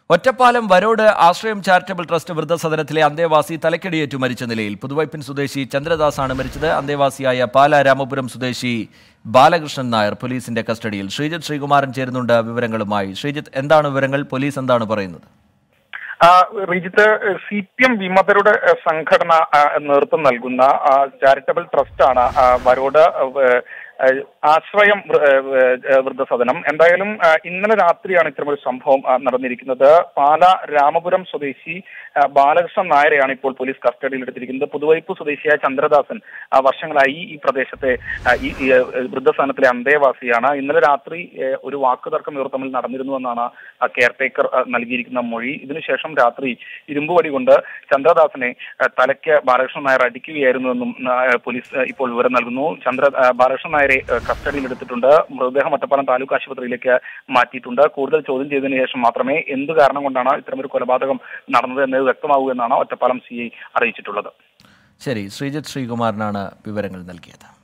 ഒറ്റപ്പാലം വരോട് ആശ്രയം charitable trust വൃദ്ധസദനത്തിലെ അന്തേവാസി തലക്കടിയേറ്റു മരിച്ച നിലയിൽ പുതുവൈപ്പിൻ സ്വദേശി ചന്ദ്രദാസാണ് മരിച്ചത് അന്തേവാസിയായ പാല രാമപുരം സ്വദേശി ബാലകൃഷ്ണൻ നായർ പോലീസിന്റെ കസ്റ്റഡിയിൽ ശ്രീജിത്ത് ശ്രീകുമാരൻ ചേരുന്നുണ്ട് വിവരങ്ങളുമായി ശ്രീജിത്ത് എന്താണ് വിവരങ്ങൾ പോലീസ് എന്താണ് പറയുന്നത് ആ, റിജിത്ത് സി പി എം വിമതരുടെ ആ, സംഘടന ആ, നേതൃത്വം നൽകുന്ന ആ, ചാരിറ്റബിൾ ട്രസ്റ്റാണ് ആ, വരോട് ആ, ആ, ആശ്രയം വൃ- ആ, വൃദ്ധസദനം എന്തായാലും ആ, ഇന്നലെ രാത്രിയാണ് ഇത്തരമൊരു സംഭവം ആ, നടന്നിരിക്കുന്നത് പാല രാമപുരം സ്വദേശി ആ, ബാലകൃഷ്ണൻ നായരെയാണ് ഇപ്പോൾ പോലീസ് കസ്റ്റഡിയിൽ എടുത്തിരിക്കുന്നത് പുതുവൈപ്പ് സ്വദേശിയായ ചന്ദ്രദാസൻ ആ, വർഷങ്ങളായി ഈ പ്രദേശത്തെ ആ, ഈ ഈ, ആ, വൃദ്ധസദനത്തിലെ അന്തേവാസിയാണ് ഇന്നലെ രാത്രി ആ, ഒരു വാക്കുതർക്കം ഇവർ തമ്മിൽ നടന്നിരുന്നുവെന്നാണ് ആ, കെയർടേക്കർ ആ, നൽകിയിരിക്കുന്ന മൊഴി ഇതിനുശേഷം രാത്രി ഇരുമ്പുവടി കൊണ്ട് ചന്ദ്രദാസിനെ ആ, തലയ്ക്ക് ബാലകൃഷ്ണൻ നായർ അടിക്കുകയായിരുന്നുവെന്നും ആ, പോലീസ് ആ, ഇപ്പോൾ വിവരം നൽകുന്നു ചന്ദ്ര ആ, ബാലകൃഷ്ണൻ നായരെ ആ, കസ്റ്റഡിയിൽ എടുത്തിട്ടുണ്ട് മൃതദേഹം ഒറ്റപ്പാലം താലൂക്ക് ആശുപത്രിയിലേക്ക് മാറ്റിയിട്ടുണ്ട് കൂടുതൽ ചോദ്യം ചെയ്തതിനു ശേഷം മാത്രമേ എന്ത് കാരണം കൊണ്ടാണ് ഇത്തരമൊരു കൊലപാതകം നടന്നത് എന്നത് വ്യക്തമാവൂ എന്നാണ് ഒറ്റപ്പാലം സി ഐ അറിയിച്ചിട്ടുള്ളത് ശരി ശ്രീജിത്ത് ശ്രീകുമാരനാണ് വിവരങ്ങൾ നൽകിയത്